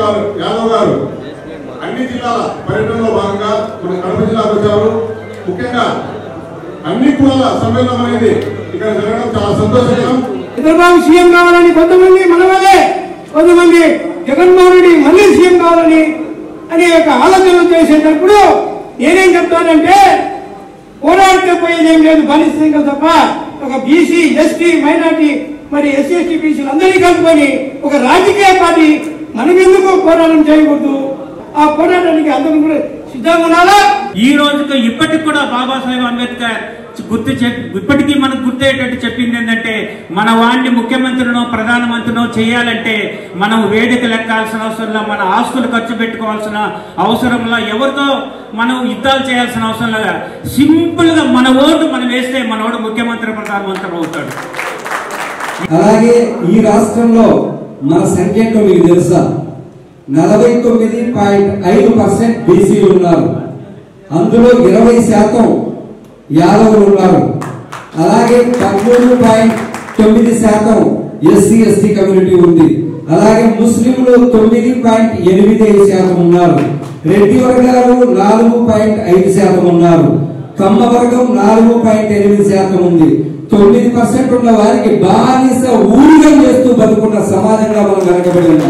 గారు యాదవ్ గారు అన్ని జిల్లాల పర్యటనలో భాగంగా మన కడప జిల్లాకు వచ్చారు ముఖ్యంగా అన్ని కులాల సమ్మేళనం అనేది ఇక్కడ జరగడం చాలా సంతోషకరం చంద్రబాబు సీఎం కావాలని కొంతమంది మనవలే కొంతమంది జగన్మోహన్ రెడ్డి మళ్ళీ సీఎం కావాలని అనే ఒక ఆలోచనలు చేసేటప్పుడు నేనేం చెప్తానంటే పోరాడితే పోయేది ఏం లేదు బలిస్తే తప్ప ఒక బీసీ ఎస్టీ మైనార్టీ మరి ఎస్సీ ఎస్టీ బీసీలు అందరినీ కలుపుకొని ఒక రాజకీయ పార్టీ మనం ఎందుకు పోరాటం చేయకూడదు ఆ పోరాటానికి అందరం కూడా సిద్ధంగా ఉండాలా ఈ రోజుకి ఇప్పటికి కూడా బాబాసాహెబ్ అంబేద్కర్ గుర్తు చెప్- ఇప్పటికీ మనకు గుర్తయ్యేటట్టు చెప్పింది ఏంటంటే మన వాడిని ముఖ్యమంత్రినో ప్రధానమంత్రినో చేయాలంటే మనం వేదిక లెక్కాల్సిన అవసరంలో మన ఆస్తులు ఖర్చు పెట్టుకోవాల్సిన అవసరంలో ఎవరితో మనం యుద్ధాలు చేయాల్సిన అవసరం లేదా సింపుల్ గా మన ఓటు మనం వేస్తే మనోడు ముఖ్యమంత్రి ప్రధానమంత్రి అవుతాడు అలాగే ఈ రాష్ట్రంలో మన సంఖ్య ఏంటో మీకు తెలుసా నలభై తొమ్మిది పాయింట్ ఐదు పర్సెంట్ బీసీలు ఉన్నారు అందులో ఇరవై శాతం యాదవులు ఉన్నారు అలాగే పదమూడు పాయింట్ తొమ్మిది శాతం ఎస్సీ ఎస్టీ కమ్యూనిటీ ఉంది అలాగే ముస్లింలు తొమ్మిది పాయింట్ ఎనిమిది ఐదు శాతం ఉన్నారు రెడ్డి వర్గాలు నాలుగు పాయింట్ ఐదు శాతం ఉన్నారు కమ్మ వర్గం నాలుగు పాయింట్ ఎనిమిది శాతం ఉంది తొమ్మిది పర్సెంట్ ఉన్న వారికి బానిస ఊరిగా చేస్తూ బతుకున్న సమాజంగా మనం వెనకబడి ఉన్నాం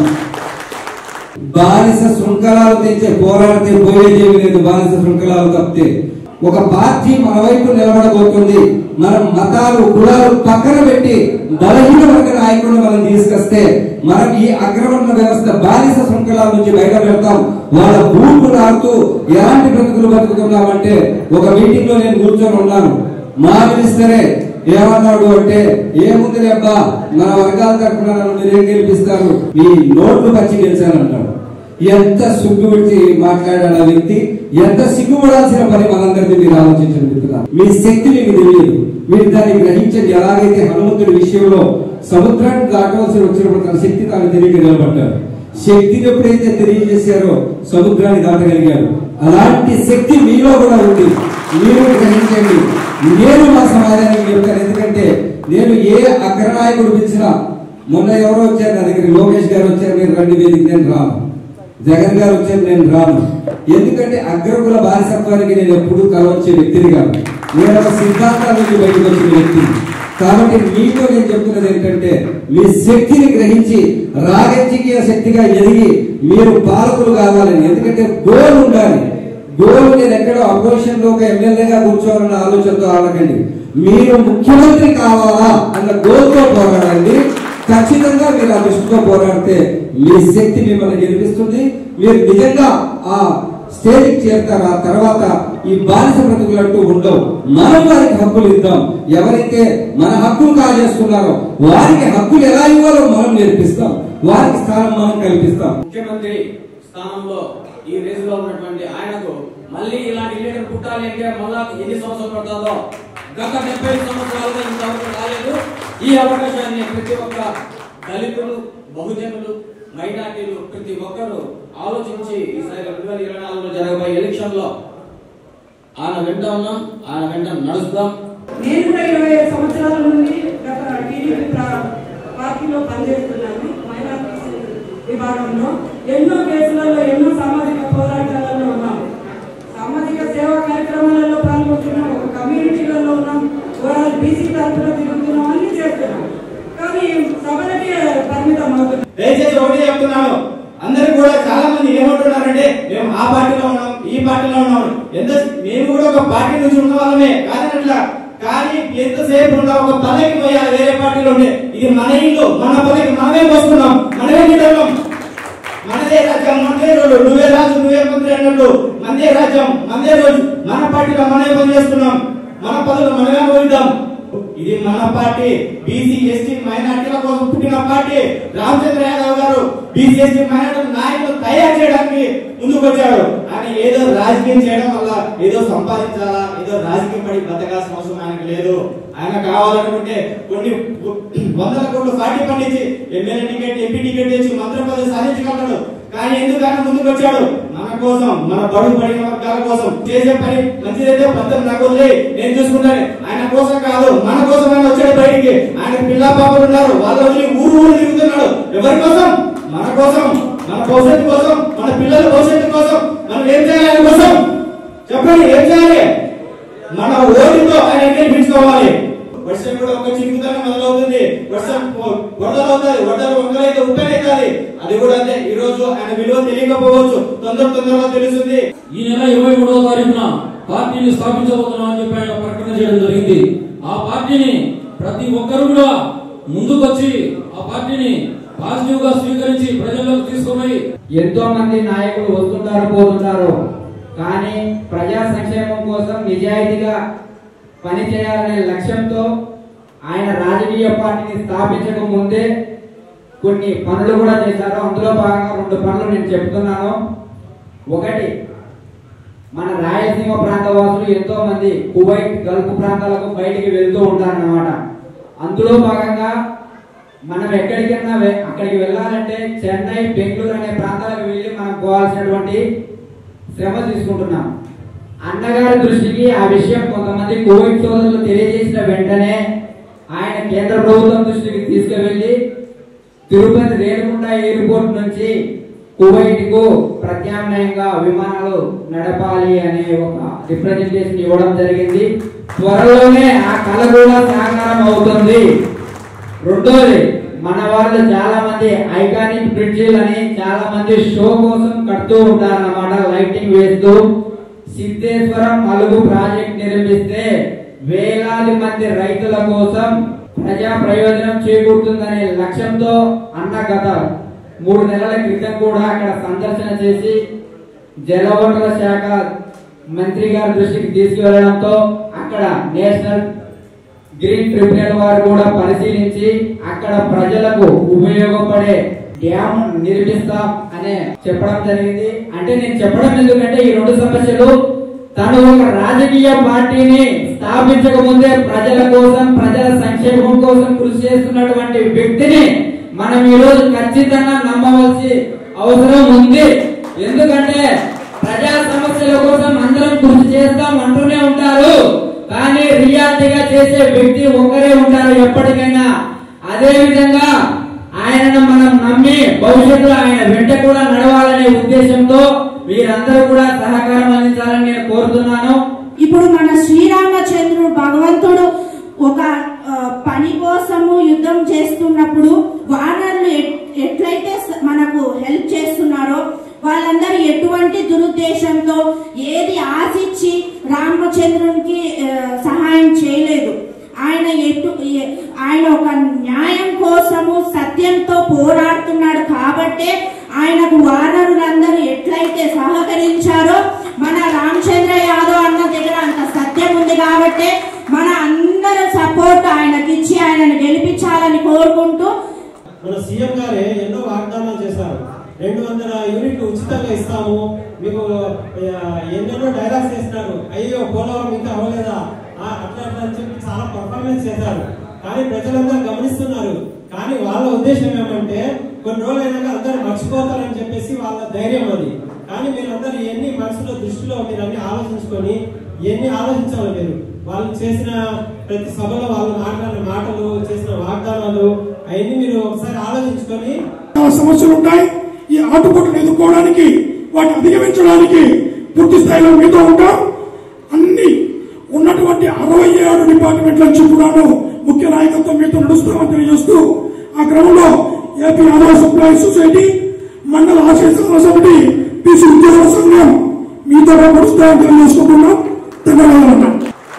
బానిస శృంఖలాలు తెచ్చే పోరాడితే పోయేదేమి లేదు బానిస శృంఖలాలు తప్పితే ఒక పార్టీ మన వైపు నిలబడబోతుంది మనం మతాలు కులాలు పక్కన పెట్టి బలహీన వర్గ నాయకులను మనం తీసుకొస్తే మనం ఈ అగ్రవర్ణ వ్యవస్థ బానిస శృంఖలాల నుంచి బయట పెడతాం వాళ్ళ భూములు నాడుతూ ఎలాంటి బ్రతుకులు బతుకుతున్నామంటే ఒక మీటింగ్ లో నేను కూర్చొని ఉన్నాను మా మినిస్టరే ఏమన్నాడు అంటే ఏముంది అబ్బా మన వర్గాల తరఫున నన్ను మీరేం గెలిపిస్తారు మీ నోట్లు పచ్చి గెలిచానంటాడు ఎంత సిగ్గు పెట్టి మాట్లాడాడు ఆ వ్యక్తి ఎంత సిగ్గుపడాల్సిన పని మనందరికీ మీరు ఆలోచించండి మిత్రులారా. మీ శక్తి మీకు తెలియదు మీరు దాన్ని గ్రహించండి ఎలాగైతే హనుమంతుడి విషయంలో సముద్రాన్ని దాటవలసి వచ్చినప్పుడు తన శక్తి తాను తెలియక నిలబడ్డారు శక్తిని ఎప్పుడైతే తెలియజేశారో సముద్రాన్ని దాటగలిగారు అలాంటి శక్తి మీలో కూడా ఉంది మీరు గ్రహించండి నేను మా సమాజానికి చెప్తాను ఎందుకంటే నేను ఏ అగ్రనాయకుడు పిలిచినా మొన్న ఎవరో వచ్చారు నా దగ్గర లోకేష్ గారు వచ్చారు మీరు రండి వేదిక నేను రాను జగన్ గారు వచ్చారు నేను రాను ఎందుకంటే అగ్రకుల బానిసత్వానికి నేను ఎప్పుడూ కలవచ్చే వ్యక్తిని కాదు నేను ఒక సిద్ధాంతాల నుంచి బయటకు వచ్చిన వ్యక్తిని కాబట్టి మీతో నేను చెప్తున్నది ఏంటంటే మీ శక్తిని గ్రహించి రాజకీయ శక్తిగా ఎదిగి మీరు పాలకులు కావాలని ఎందుకంటే గోల్ ఉండాలి గోల్ నేను ఎక్కడో అపోజిషన్ లో ఒక ఎమ్మెల్యేగా కూర్చోవాలన్న ఆలోచనతో ఆడకండి మీరు ముఖ్యమంత్రి కావాలా అన్న గోల్తో పోరాడండి ఖచ్చితంగా మీరు ఆ దృష్టితో పోరాడితే మీ శక్తి మిమ్మల్ని గెలిపిస్తుంది మీరు నిజంగా ఆ స్టేజ్కి చేరుతారు ఆ తర్వాత ఈ బానిస బ్రతుకులు అంటూ ఉండవు మనం వారికి హక్కులు ఇద్దాం ఎవరైతే మన హక్కులు కాజేస్తున్నారో వారికి హక్కులు ఎలా ఇవ్వాలో మనం నేర్పిస్తాం వారికి స్థానం మనం కల్పిస్తాం ముఖ్యమంత్రి స్థానంలో ఈ రేస్ లో ఉన్నటువంటి ఆయనకు మళ్ళీ ఇలాంటి లీడర్ పుట్టాలి అంటే మళ్ళా ఎన్ని సంవత్సరాలు పడుతుందో గత డెబ్బై సంవత్సరాలుగా ఇంతవరకు రాలేదు ఈ అవకాశాన్ని ప్రతి ఒక్క దళితులు బహుజనులు మైనార్టీలు ప్రతి ఒక్కరూ ఆలోచించి ఈసారి రెండు వేల ఇరవై నాలుగులో జరగబోయే ఎలక్షన్ లో ఆయన వెంట ఉన్నాం ఆయన వెంట నడుస్తాం నేను కూడా ఇరవై ఐదు సంవత్సరాల నుండి గత టీడీపీ ప్రా- పార్టీలో పనిచేస్తున్నాను మైనార్టీస్ విభాగంలో ఎన్నో కేసులలో ఎన్నో సామాజిక పోరాటాలలో ఉన్నాం సామాజిక సేవా కార్యక్రమాలలో పాల్గొంటున్నాం ఒక కమ్యూనిటీలలో ఉన్నాం ఓవరాల్ బీసీ తరఫున తిరుగుతున్నాం అన్ని చేస్తున్నాం కానీ సభలకి పరిమితం అవుతున్నాం దయచేసి ఒకటి చెప్తున్నాను అందరు కూడా చాలా మంది ఏమంటున్నారంటే మేము ఆ పార్టీలో ఉన్నాం ఈ పార్టీలో ఉన్నాం ఎంత మేము కూడా ఒక పార్టీ నుంచి ఉన్న వాళ్ళమే కాదనట్లా కానీ ఎంతసేపు ఉన్నా ఒక పదవికి పోయాలి వేరే పార్టీలో ఉండే ఇది మన ఇల్లు మన పదవికి మనమే వస్తున్నాం మనమే లీడర్లం మనదే రాజ్యం మనదే రోజు నువ్వే రాజు నువ్వే మంత్రి అన్నట్టు మనదే రాజ్యం మనదే రోజు మన పార్టీలో మనమే పని చేస్తున్నాం మన పదవులు మనమే పోయిద్దాం ఇది మన పార్టీ బీసీ ఎస్టీ మైనార్టీల కోసం పుట్టిన పార్టీ రామచంద్ర యాదవ్ గారు బీసీ ఎస్టీ మైనార్టీ నాయకులు తయారు చేయడానికి ముందుకు వచ్చాడు కానీ ఏదో రాజకీయం చేయడం వల్ల ఏదో సంపాదించాలా ఏదో రాజకీయం పడి బతకాల్సిన అవసరం ఆయనకు లేదు ఆయన కావాలనుకుంటే కొన్ని వందల కోట్లు పార్టీ పండించి ఎమ్మెల్యే టికెట్ ఎంపీ టికెట్ తెచ్చి మంత్రి పదవి సాధించగలడు కానీ ఎందుకు ఆయన ముందుకు వచ్చాడు మన కోసం మన బడుగు పడిన వర్గాల కోసం చేసే పని మంచిదైతే పద్ధతి నాకు వదిలే నేను చూసుకుంటాను ఆయన కోసం కాదు మన కోసం ఆయన వచ్చాడు బయటికి ఆయన పిల్ల పాపలు ఉన్నారు వాళ్ళ వదిలి ఊరు ఊరు తిరుగుతున్నాడు ఎవరి కోసం మన కోసం మన భవిష్యత్తు కోసం వరదలు అవుతాయి వరదలు వంగలైతే ఉప్పెనైతుంది అది కూడా అంతే ఈ రోజు ఆయన విలువ తెలియకపోవచ్చు తొందర తొందరగా తెలుస్తుంది ఈ నెల ఇరవై మూడవ తారీఖున పార్టీని స్థాపించబోతున్నాం అని చెప్పి ఆయన ప్రకటన చేయడం జరిగింది ఆ పార్టీని ప్రతి ఒక్కరు కూడా ముందుకొచ్చి ఆ పార్టీని పాజిటివ్ గా స్వీకరించి ప్రజల్లోకి తీసుకుపోయి ఎంతో మంది నాయకులు వస్తుంటారు పోతుంటారు కానీ ప్రజా సంక్షేమం కోసం నిజాయితీగా పనిచేయాలనే లక్ష్యంతో ఆయన రాజకీయ పార్టీని స్థాపించక ముందే కొన్ని పనులు కూడా చేశారు అందులో భాగంగా రెండు పనులు నేను చెప్తున్నాను ఒకటి మన రాయలసీమ ప్రాంత వాసులు ఎంతో మంది కువైట్ గల్ఫ్ ప్రాంతాలకు బయటికి వెళ్తూ ఉంటారన్నమాట అందులో భాగంగా మనం ఎక్కడికైనా వె- అక్కడికి వెళ్ళాలంటే చెన్నై బెంగళూరు అనే ప్రాంతాలకు వెళ్ళి మనం పోవాల్సినటువంటి శ్రమ తీసుకుంటున్నాం అన్నగారి దృష్టికి ఆ విషయం కొంతమంది కోవిడ్ సోదరులు తెలియజేసిన వెంటనే ఆయన కేంద్ర ప్రభుత్వం దృష్టికి తీసుకువెళ్లి తిరుపతి రేణుగుంట ఎయిర్పోర్ట్ నుంచి కువైట్ కు ప్రత్యామ్నాయంగా విమానాలు నడపాలి అనే ఒక రిప్రజెంటేషన్ ఇవ్వడం జరిగింది త్వరలోనే ఆ కళ కూడా సాకారం అవుతుంది రెండోది మన వాళ్ళు చాలా మంది ఐకానిక్ బ్రిడ్జిలు అని చాలా మంది షో కోసం కడుతూ ఉంటారు అన్నమాట లైటింగ్ వేస్తూ సిద్ధేశ్వరం మలుగు ప్రాజెక్ట్ నిర్మిస్తే వేలాది మంది రైతుల కోసం ప్రజా ప్రయోజనం చేకూరుతుందనే లక్ష్యంతో అన్న గత మూడు నెలల క్రితం కూడా అక్కడ సందర్శన చేసి జలవనరుల శాఖ మంత్రి గారి దృష్టికి తీసుకువెళ్లడంతో అక్కడ నేషనల్ గ్రీన్ ట్రిబ్యునల్ వారు కూడా పరిశీలించి అక్కడ ప్రజలకు ఉపయోగపడే డ్యామ్ నిర్మిస్తాం అనే చెప్పడం జరిగింది అంటే నేను చెప్పడం ఎందుకంటే ఈ రెండు సమస్యలు తను ఒక రాజకీయ పార్టీని స్థాపించక ముందే ప్రజల కోసం ప్రజల సంక్షేమం కోసం కృషి చేస్తున్నటువంటి వ్యక్తిని మనం ఈ రోజు ఖచ్చితంగా నమ్మవలసి అవసరం ఉంది ఎందుకంటే ప్రజా సమస్యల కోసం అందరం కృషి చేస్తాం అంటూనే ఉంటారు కానీ రియాలిటీగా చేసే వ్యక్తి ఒక్కరే ఉంటారు ఎప్పటికైనా అదే విధంగా ఆయనను మనం నమ్మి భవిష్యత్తులో ఆయన వెంట కూడా నడవాలనే ఉద్దేశంతో మీరందరూ కూడా సహకారం అందించాలని నేను కోరుతున్నాను ఇప్పుడు మన శ్రీరామచంద్రుడు భగవంతుడు ఒక ఆ, పని కోసము యుద్ధం చేస్తున్నప్పుడు వానరులు ఎట్- ఎట్లయితే స- మనకు హెల్ప్ చేస్తున్నారో వాళ్ళందరూ ఎటువంటి దురుద్దేశంతో ఏది ఆశించి రామచంద్రునికి ఆ, సహాయం చేయలేదు ఆయన ఎటు ఏ- ఆయన ఒక న్యాయం కోసము సత్యంతో పోరాడుతున్నాడు కాబట్టే ఆయనకు వానరులందరూ ఎట్లయితే సహకరించారో మన రామచంద్ర యాదవ్ అన్న దగ్గర అంత సత్యం ఉంది కాబట్టి మన అందరి సపోర్ట్ ఆయనకి ఇచ్చి ఆయనను గెలిపించాలని కోరుకుంటూ మన సీఎం గారే ఎన్నో వాగ్దానాలు చేశారు రెండు వందల యూనిట్లు ఉచితంగా ఇస్తాము మీకు ఆ, ఎన్నెన్నో డైలాగ్స్ చేసినారు అయ్యో పోలవరం ఇంకా అవ్వలేదా ఆ, అట్లా అట్లా అని చెప్పి చాలా పర్ఫార్మెన్స్ చేశారు కానీ ప్రజలందరూ గమనిస్తున్నారు కానీ వాళ్ళ ఉద్దేశం ఏమంటే కొన్ని రోజులు అయినాక అందరూ మర్చిపోతారని చెప్పేసి వాళ్ళ ధైర్యం అది కానీ మీరందరూ ఎన్ని మనసులో దృష్టిలో మీరు అన్ని ఆలోచించుకొని ఎన్ని ఆలోచించాలి మీరు వాళ్ళు చేసిన ప్రతి సభలో వాళ్ళు మాట్లాడిన మాటలు చేసిన వాగ్దానాలు అవన్నీ మీరు ఒకసారి ఆలోచించుకొని చాలా సమస్యలు ఉంటాయి ఈ ఆటుపోటును ఎదుర్కోవడానికి వాటిని అధిగమించడానికి పూర్తి స్థాయిలో మీతో ఉంటాం అన్ని ఉన్నటువంటి అరవై ఏడు డిపార్ట్మెంట్ల నుంచి కూడాను ముఖ్య నాయకత్వం మీతో నడుస్తామని తెలియజేస్తూ ఆ క్రమంలో ఏపీ ఆదవ సప్లై సొసైటీ మండల ఆశీస్సుల సమితి పీసీ ఉద్యోగుల సంఘం మీతో నడుస్తామని తెలియజేసుకుంటున్నాం ధన్యవాదాలు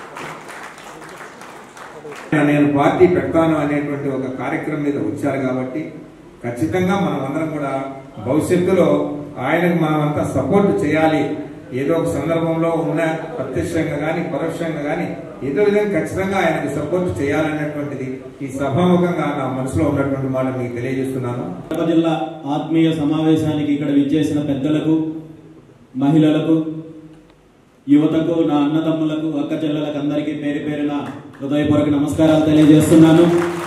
నేను పార్టీ పెడతాను అనేటువంటి ఒక కార్యక్రమం మీద వచ్చారు కాబట్టి ఖచ్చితంగా మనం అందరం కూడా భవిష్యత్తులో ఆయనకు మనం అంతా సపోర్ట్ చేయాలి ఏదో ఒక సందర్భంలో ఉన్న ప్రత్యక్షంగా కానీ పరోక్షంగా కానీ ఏదో విధంగా ఖచ్చితంగా ఆయనకు సపోర్ట్ చేయాలనేటువంటిది ఈ సభాముఖంగా నా మనసులో ఉన్నటువంటి మాట మీకు తెలియజేస్తున్నాను కడప జిల్లా ఆత్మీయ సమావేశానికి ఇక్కడ విచ్చేసిన పెద్దలకు మహిళలకు యువతకు నా అన్నదమ్ములకు అక్క చెల్లెలకు అందరికీ పేరు పేరున హృదయపూర్వక నమస్కారాలు తెలియజేస్తున్నాను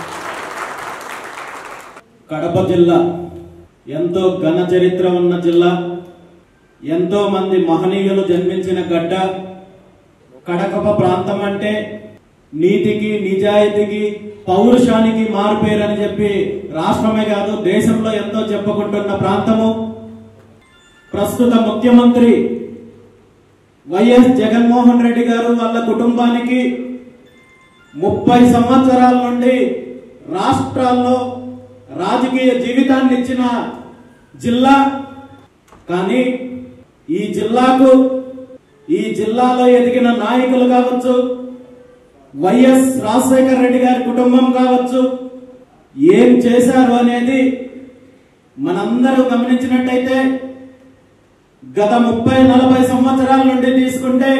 కడప జిల్లా ఎంతో ఘన చరిత్ర ఉన్న జిల్లా ఎంతో మంది మహనీయులు జన్మించిన గడ్డ కడకప ప్రాంతం అంటే నీతికి నిజాయితీకి పౌరుషానికి మారుపేరని చెప్పి రాష్ట్రమే కాదు దేశంలో ఎంతో చెప్పుకుంటున్న ప్రాంతము ప్రస్తుత ముఖ్యమంత్రి వైఎస్ జగన్మోహన్ రెడ్డి గారు వాళ్ళ కుటుంబానికి ముప్పై సంవత్సరాల నుండి రాష్ట్రాల్లో రాజకీయ జీవితాన్ని ఇచ్చిన జిల్లా కానీ ఈ జిల్లాకు ఈ జిల్లాలో ఎదిగిన నాయకులు కావచ్చు వైఎస్ రాజశేఖర రెడ్డి గారి కుటుంబం కావచ్చు ఏం చేశారు అనేది మనందరూ గమనించినట్టయితే గత ముప్పై నలభై సంవత్సరాల నుండి తీసుకుంటే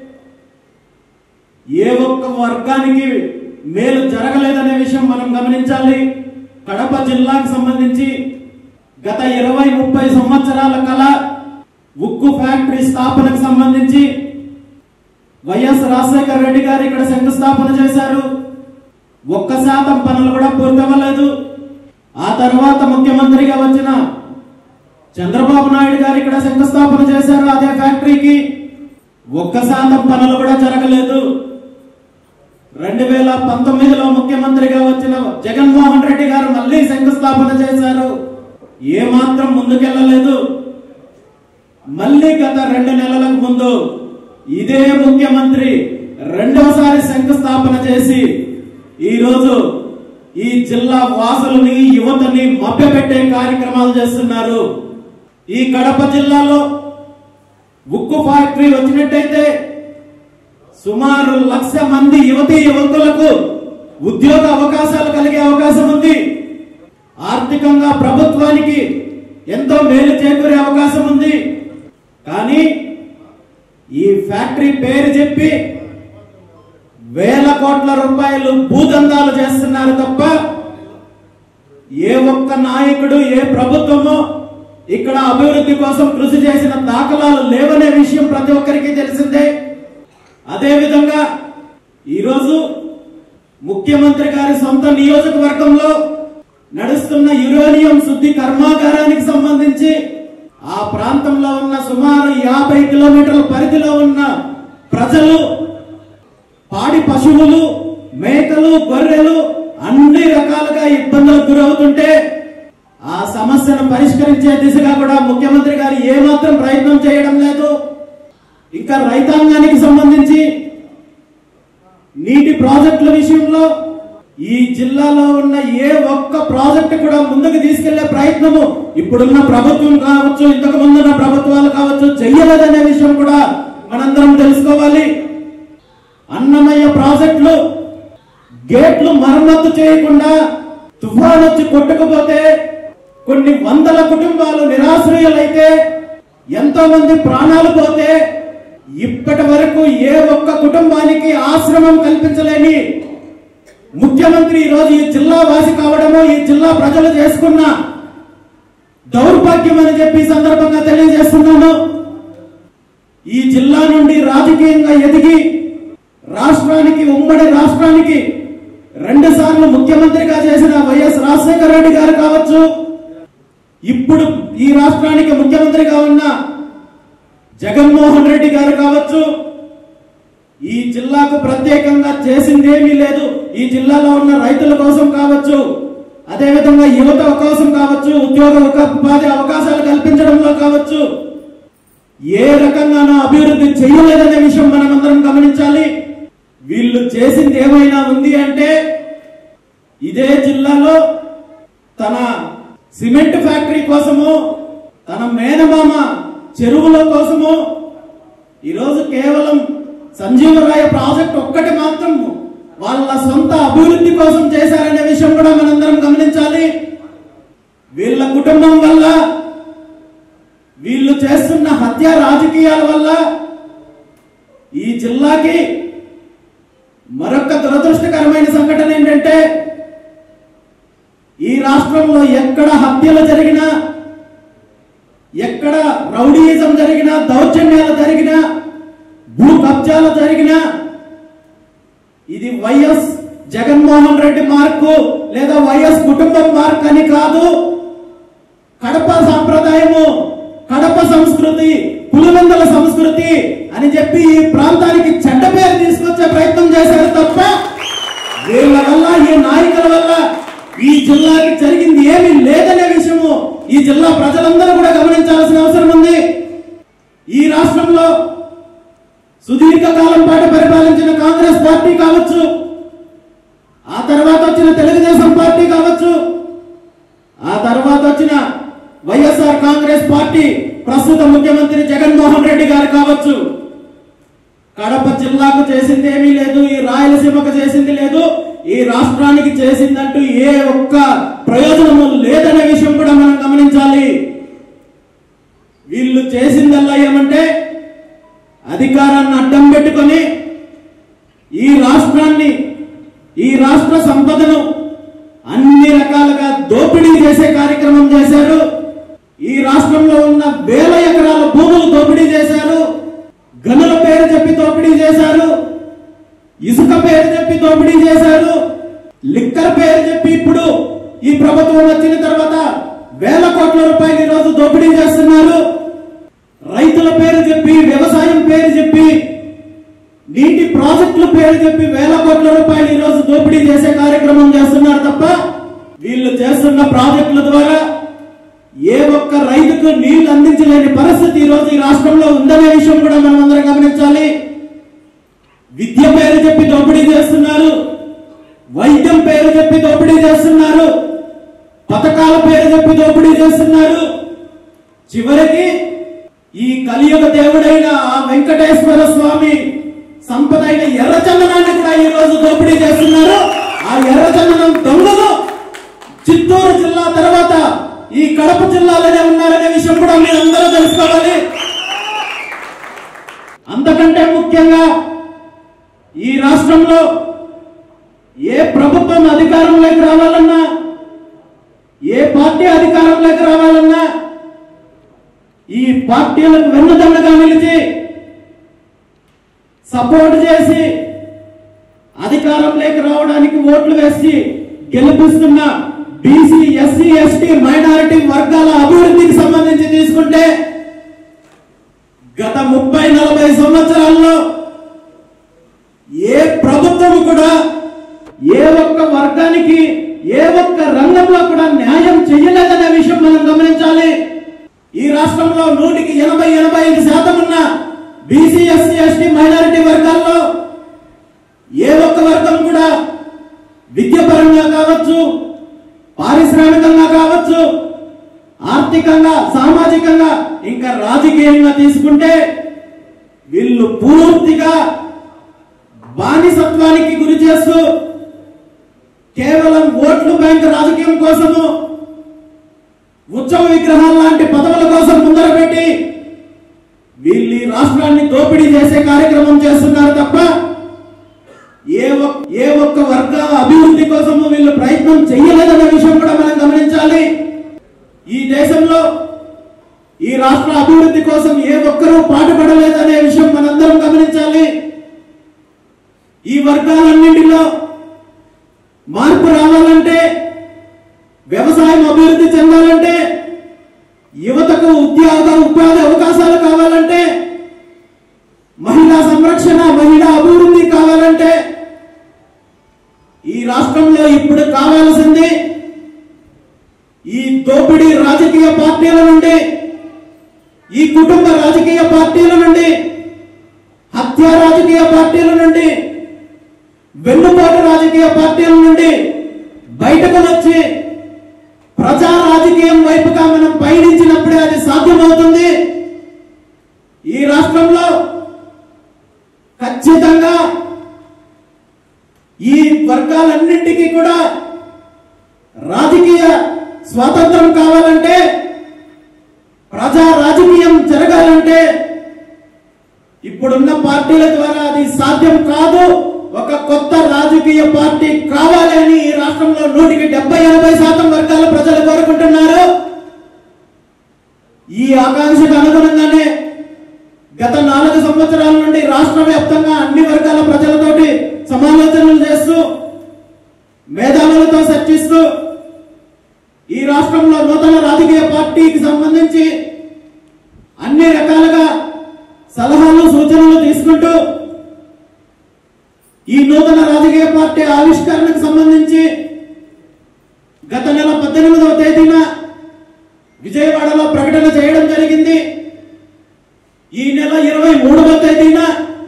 ఏ ఒక్క వర్గానికి మేలు జరగలేదనే విషయం మనం గమనించాలి కడప జిల్లాకు సంబంధించి గత ఇరవై ముప్పై సంవత్సరాల కల ఉక్కు ఫ్యాక్టరీ స్థాపనకు సంబంధించి వైఎస్ రాజశేఖర రెడ్డి గారు ఇక్కడ శంకుస్థాపన చేశారు ఒక్క శాతం పనులు కూడా పూర్తవ్వలేదు ఆ తర్వాత ముఖ్యమంత్రిగా వచ్చిన చంద్రబాబు నాయుడు గారు ఇక్కడ శంకుస్థాపన చేశారు అదే ఫ్యాక్టరీకి ఒక్క శాతం పనులు కూడా జరగలేదు రెండు వేల పంతొమ్మిదిలో ముఖ్యమంత్రిగా వచ్చిన జగన్మోహన్ రెడ్డి గారు మళ్ళీ శంకుస్థాపన చేశారు ఏ మాత్రం ముందుకెళ్లలేదు మళ్ళీ గత రెండు నెలలకు ముందు ఇదే ముఖ్యమంత్రి రెండోసారి శంకుస్థాపన చేసి ఈ రోజు ఈ జిల్లా వాసులని యువతని మభ్యపెట్టే కార్యక్రమాలు చేస్తున్నారు ఈ కడప జిల్లాలో ఉక్కు ఫ్యాక్టరీ వచ్చినట్టయితే సుమారు లక్ష మంది యువతీ యువకులకు ఉద్యోగ అవకాశాలు కలిగే అవకాశం ఉంది ఆర్థికంగా ప్రభుత్వానికి ఎంతో మేలు చేకూరే అవకాశం ఉంది కానీ ఈ ఫ్యాక్టరీ పేరు చెప్పి వేల కోట్ల రూపాయలు భూదందాలు చేస్తున్నారు తప్ప ఏ ఒక్క నాయకుడు ఏ ప్రభుత్వమో ఇక్కడ అభివృద్ధి కోసం కృషి చేసిన దాఖలాలు లేవనే విషయం ప్రతి ఒక్కరికి తెలిసిందే అదే విధంగా ఈరోజు ముఖ్యమంత్రి గారి సొంత నియోజకవర్గంలో నడుస్తున్న యురేనియం శుద్ధి కర్మాగారానికి సంబంధించి ఆ ప్రాంతంలో ఉన్న సుమారు యాభై కిలోమీటర్ల పరిధిలో ఉన్న ప్రజలు పాడి పశువులు మేకలు గొర్రెలు అన్ని రకాలుగా ఇబ్బందులకు గురవుతుంటే ఆ సమస్యను పరిష్కరించే దిశగా కూడా ముఖ్యమంత్రి గారు ఏమాత్రం ప్రయత్నం చేయడం లేదు ఇంకా రైతాంగానికి సంబంధించి నీటి ప్రాజెక్టుల విషయంలో ఈ జిల్లాలో ఉన్న ఏ ఒక్క ప్రాజెక్టు కూడా ముందుకు తీసుకెళ్లే ప్రయత్నము ఇప్పుడున్న ప్రభుత్వం కావచ్చు ఇంతకు ముందున్న ప్రభుత్వాలు కావచ్చు చెయ్యలేదనే విషయం కూడా మనందరం తెలుసుకోవాలి అన్నమయ్య ప్రాజెక్టులు గేట్లు మరమ్మతు చేయకుండా తుఫాన్ వచ్చి కొట్టుకుపోతే కొన్ని వందల కుటుంబాలు నిరాశ్రయులైతే ఎంతో మంది ప్రాణాలు పోతే ఇప్పటి వరకు ఏ ఒక్క కుటుంబానికి ఆశ్రమం కల్పించలేని ముఖ్యమంత్రి ఈ రోజు ఈ జిల్లా వాసి కావడము ఈ జిల్లా ప్రజలు చేసుకున్న దౌర్భాగ్యం అని చెప్పి ఈ సందర్భంగా తెలియజేస్తున్నాను ఈ జిల్లా నుండి రాజకీయంగా ఎదిగి రాష్ట్రానికి ఉమ్మడి రాష్ట్రానికి రెండు సార్లు ముఖ్యమంత్రిగా చేసిన వైఎస్ రాజశేఖర రెడ్డి గారు కావచ్చు ఇప్పుడు ఈ రాష్ట్రానికి ముఖ్యమంత్రిగా ఉన్న జగన్మోహన్ రెడ్డి గారు కావచ్చు ఈ జిల్లాకు ప్రత్యేకంగా చేసింది ఏమీ లేదు ఈ జిల్లాలో ఉన్న రైతుల కోసం కావచ్చు అదేవిధంగా యువత కోసం కావచ్చు ఉద్యోగ ఉక- ఉపాధి అవకాశాలు కల్పించడంలో కావచ్చు ఏ రకంగానూ అభివృద్ధి చేయలేదనే విషయం మనమందరం గమనించాలి వీళ్ళు చేసింది ఏమైనా ఉంది అంటే ఇదే జిల్లాలో తన సిమెంట్ ఫ్యాక్టరీ కోసము తన మేనమామ చెరువుల కోసము ఈరోజు కేవలం సంజీవరాయ ప్రాజెక్ట్ ఒక్కటి మాత్రం వాళ్ళ సొంత అభివృద్ధి కోసం చేశారనే విషయం కూడా మనందరం గమనించాలి వీళ్ళ కుటుంబం వల్ల వీళ్ళు చేస్తున్న హత్య రాజకీయాల వల్ల ఈ జిల్లాకి మరొక దురదృష్టకరమైన సంఘటన ఏంటంటే ఈ రాష్ట్రంలో ఎక్కడ హత్యలు జరిగినా ఎక్కడ రౌడీయిజం జరిగినా దౌర్జన్యాలు జరిగినా భూ కబ్జాలు జరిగినా ఇది వైఎస్ జగన్మోహన్ రెడ్డి మార్కు లేదా వైఎస్ కుటుంబం మార్క్ అని కాదు కడప సాంప్రదాయము కడప సంస్కృతి పులివెందుల సంస్కృతి అని చెప్పి ఈ ప్రాంతానికి చెడ్డ పేరు తీసుకొచ్చే ప్రయత్నం చేశారు తప్ప వీళ్ళ వల్ల ఈ నాయకుల వల్ల ఈ జిల్లాకి జరిగింది ఏమీ లేదనే విషయము ఈ జిల్లా ప్రజలందరూ కూడా గమనించాల్సిన అవసరం ఉంది ఈ రాష్ట్రంలో సుదీర్ఘకాలం పాటు పరిపాలించిన కాంగ్రెస్ పార్టీ కావచ్చు ఆ తర్వాత వచ్చిన తెలుగుదేశం పార్టీ కావచ్చు పార్టీ ప్రస్తుత ముఖ్యమంత్రి జగన్మోహన్ రెడ్డి గారు కావచ్చు కడప జిల్లాకు చేసింది ఏమీ లేదు ఈ రాయలసీమకు చేసింది లేదు ఈ రాష్ట్రానికి చేసిందంటూ ఏ ఒక్క ప్రయోజనము లేదనే విషయం కూడా మనం గమనించాలి వీళ్ళు చేసిందల్లా ఏమంటే అధికారాన్ని అడ్డం పెట్టుకొని ఈ రాష్ట్రాన్ని ఈ రాష్ట్ర సంపదను అన్ని రకాలుగా దోపిడీ చేసే కార్యక్రమం చేశారు ఈ రాష్ట్రంలో ఉన్న వేల ఎకరాల భూములు దోపిడీ చేశారు గనుల పేరు చెప్పి దోపిడీ చేశారు ఇసుక పేరు చెప్పి దోపిడీ చేశారు లిక్కర్ పేరు చెప్పి ఇప్పుడు ఈ ప్రభుత్వం వచ్చిన తర్వాత వేల కోట్ల రూపాయలు ఈ రోజు దోపిడీ చేస్తున్నారు రైతుల పేరు చెప్పి వ్యవసాయం పేరు చెప్పి నీటి ప్రాజెక్టుల పేరు చెప్పి వేల కోట్ల రూపాయలు ఈ రోజు దోపిడీ చేసే కార్యక్రమం చేస్తున్నారు తప్ప వీళ్ళు చేస్తున్న ప్రాజెక్టుల ద్వారా ఏ ఒక్క రైతుకు నీళ్లు అందించలేని పరిస్థితి ఈ రోజు ఈ రాష్ట్రంలో ఉందనే విషయం కూడా మనం అందరం గమనించాలి విద్య పేరు చెప్పి దోపిడీ చేస్తున్నారు వైద్యం పేరు చెప్పి దోపిడీ చేస్తున్నారు పథకాల పేరు చెప్పి దోపిడీ చేస్తున్నారు చివరికి ఈ కలియుగ దేవుడైన ఆ వెంకటేశ్వర స్వామి సంపద అయిన ఎర్రచందనాన్ని కూడా ఈ రోజు దోపిడీ చేస్తున్నారు ఆ ఎర్రచందనం దొంగలు చిత్తూరు జిల్లా తర్వాత ఈ కడప జిల్లాలోనే ఉన్నారనే విషయం కూడా మీరు అందరూ తెలుసుకోవాలి అంతకంటే ముఖ్యంగా ఈ రాష్ట్రంలో ఏ ప్రభుత్వం అధికారంలోకి రావాలన్నా ఏ పార్టీ అధికారంలోకి రావాలన్నా ఈ పార్టీలకు వెన్నుదన్నుగా నిలిచి సపోర్ట్ చేసి అధికారంలోకి రావడానికి ఓట్లు వేసి గెలిపిస్తున్న బీసీ ఎస్సీ ఎస్టీ మైనారిటీ వర్గాల అభివృద్ధికి సంబంధించి తీసుకుంటే గత ముప్పై నలభై సంవత్సరాల్లో ఏ ప్రభుత్వం కూడా ఏ ఒక్క వర్గానికి ఏ ఒక్క రంగంలో కూడా న్యాయం చేయలేదనే విషయం మనం గమనించాలి ఈ రాష్ట్రంలో నూటికి ఎనభై ఎనభై ఐదు శాతం ఉన్న బీసీ ఎస్సీ ఎస్టీ మైనారిటీ వర్గాల్లో ఏ ఒక్క వర్గం కూడా విద్యపరంగా కావచ్చు పారిశ్రామికంగా కావచ్చు ఆర్థికంగా సామాజికంగా ఇంకా రాజకీయంగా తీసుకుంటే వీళ్ళు పూర్తిగా బానిసత్వానికి గురి చేస్తూ కేవలం ఓట్లు బ్యాంక్ రాజకీయం కోసము ఉత్సవ విగ్రహాల లాంటి పదవుల కోసం ముందర పెట్టి వీళ్ళు ఈ రాష్ట్రాన్ని దోపిడీ చేసే కార్యక్రమం చేస్తున్నారు తప్ప ఏ ఒక్- ఏ ఒక్క వర్గాల అభివృద్ధి కోసము వీళ్ళు ప్రయత్నం చేయలేదన్న విషయం కూడా మనం గమనించాలి ఈ దేశంలో ఈ రాష్ట్ర అభివృద్ధి కోసం ఏ ఒక్కరూ పాటుపడలేదనే విషయం మనందరం గమనించాలి ఈ వర్గాలన్నింటిలో మార్పు రావాలంటే వ్యవసాయం అభివృద్ధి చెందాలంటే యువతకు ఉద్యోగ ఉపాధి అవకాశాలు కావాలంటే మహిళా సంరక్షణ మహిళా అభివృద్ధి కావాలంటే ఈ రాష్ట్రంలో ఇప్పుడు కావాల్సింది ఈ దోపిడీ రాజకీయ పార్టీల నుండి ఈ కుటుంబ రాజకీయ పార్టీల నుండి హత్య రాజకీయ పార్టీల నుండి వెన్నుపోటు రాజకీయ పార్టీల నుండి బయటకు వచ్చి ప్రజా రాజకీయం వైపుగా మనం పయనించినప్పుడే అది సాధ్యమవుతుంది ఈ రాష్ట్రంలో ఖచ్చితంగా ఈ వర్గాలన్నింటికీ కూడా రాజకీయ స్వాతంత్రం కావాలంటే ప్రజా రాజకీయం జరగాలంటే ఇప్పుడున్న పార్టీల ద్వారా అది సాధ్యం కాదు ఒక కొత్త రాజకీయ పార్టీ కావాలి అని ఈ రాష్ట్రంలో నూటికి డెబ్బై ఎనభై శాతం వర్గాల ప్రజలు కోరుకుంటున్నారు ఈ ఆకాంక్షకు అనుగుణంగానే గత నాలుగు సంవత్సరాల నుండి రాష్ట్ర వ్యాప్తంగా అన్ని వర్గాల ప్రజలతోటి సమాలోచనలు చేస్తూ మేధావులతో చర్చిస్తూ ఈ రాష్ట్రంలో నూతన రాజకీయ పార్టీకి సంబంధించి అన్ని రకాలుగా సలహాలు సూచనలు తీసుకుంటూ ఈ నూతన రాజకీయ పార్టీ ఆవిష్కరణకు సంబంధించి గత నెల పద్దెనిమిదవ తేదీన విజయవాడలో ప్రకటన చేయడం జరిగింది ఈ నెల ఇరవై మూడవ తేదీన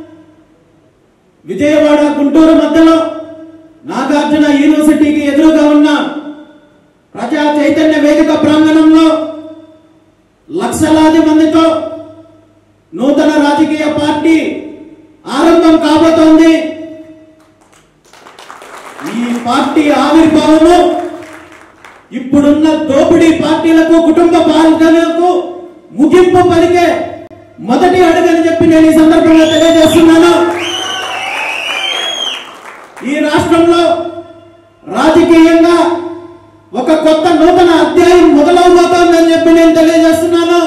విజయవాడ గుంటూరు మధ్యలో నాగార్జున యూనివర్సిటీకి ఎదురుగా ఉన్న ప్రజా చైతన్య వేదిక ప్రాంగణంలో లక్ష లక్షలాది మందితో నూతన రాజకీయ పార్టీ ఆరంభం కాబోతోంది ఈ పార్టీ ఆవిర్భావము ఇప్పుడున్న దోపిడీ పార్టీలకు కుటుంబ పాలనలకు ముగింపు పలికే మొదటి అడుగని చెప్పి నేను ఈ సందర్భంగా తెలియజేస్తున్నాను ఈ రాష్ట్రంలో రాజకీయంగా ఒక కొత్త నూతన అధ్యాయం మొదలవబోతోందని చెప్పి నేను తెలియజేస్తున్నాను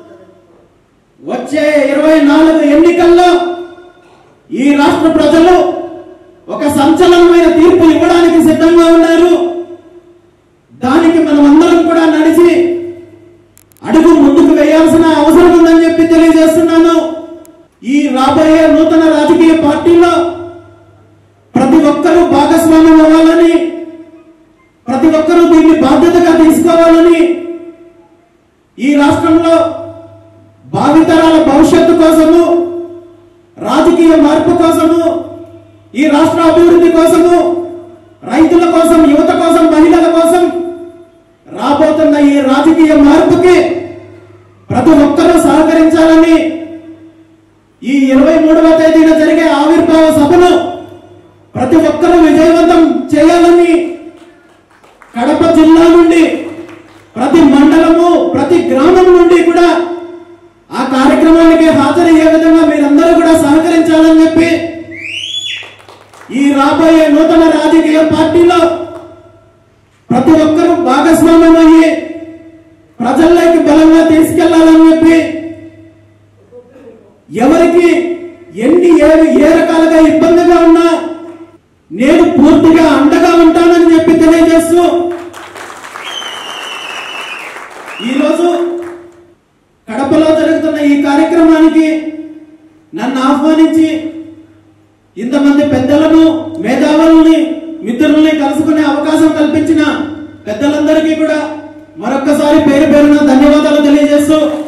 వచ్చే ఇరవై నాలుగు ఎన్నికల్లో ఈ రాష్ట్ర ప్రజలు ఒక సంచలనమైన తీర్పు ఇవ్వడానికి సిద్ధంగా ఉన్నారు దానికి మనం అందరం కూడా నడిచి అడుగు ముందుకు వేయాల్సిన అవసరం ఉందని చెప్పి తెలియజేస్తున్నాను ఈ రాబోయే నూతన రాజకీయ పార్టీలో ప్రతి ఒక్కరూ భాగస్వామ్యం అవ్వాలని ప్రతి ఒక్కరూ దీన్ని బాధ్యతగా తీసుకోవాలని ఈ రాష్ట్రంలో భావితరాల భవిష్యత్తు కోసము రాజకీయ మార్పు కోసము ఈ రాష్ట్ర అభివృద్ధి కోసము రైతుల కోసం యువత కోసం మహిళల కోసం రాబోతున్న ఈ రాజకీయ మార్పుకి ప్రతి ఒక్కరూ సహకరించాలని ఈ ఇరవై మూడవ తేదీన జరిగే ఆవిర్భావ సభను ప్రతి ఒక్కరూ విజయవంతం చేయాలని కడప జిల్లా నుండి ప్రతి మండలము ప్రతి గ్రామం నుండి కూడా ఆ కార్యక్రమానికి హాజరయ్యే విధంగా మీరందరూ కూడా సహకరించాలని చెప్పి ఈ రాబోయే నూతన రాజకీయ పార్టీలో ప్రతి ఒక్కరూ భాగస్వామ్యం అయ్యి ప్రజల్లోకి బలంగా తీసుకెళ్లాలని చెప్పి ఎవరికి ఎన్ని ఏ ఏ రకాలుగా ఇబ్బందిగా ఉన్నా నేను పూర్తిగా అండగా ఉంటానని చెప్పి తెలియజేస్తూ ఈరోజు కడపలో జరుగుతున్న ఈ కార్యక్రమానికి నన్ను ఆహ్వానించి ఇంతమంది పెద్దలను మేధావుల్ని మిత్రుల్ని కలుసుకునే అవకాశం కల్పించిన పెద్దలందరికీ కూడా మరొక్కసారి పేరు పేరున ధన్యవాదాలు తెలియజేస్తూ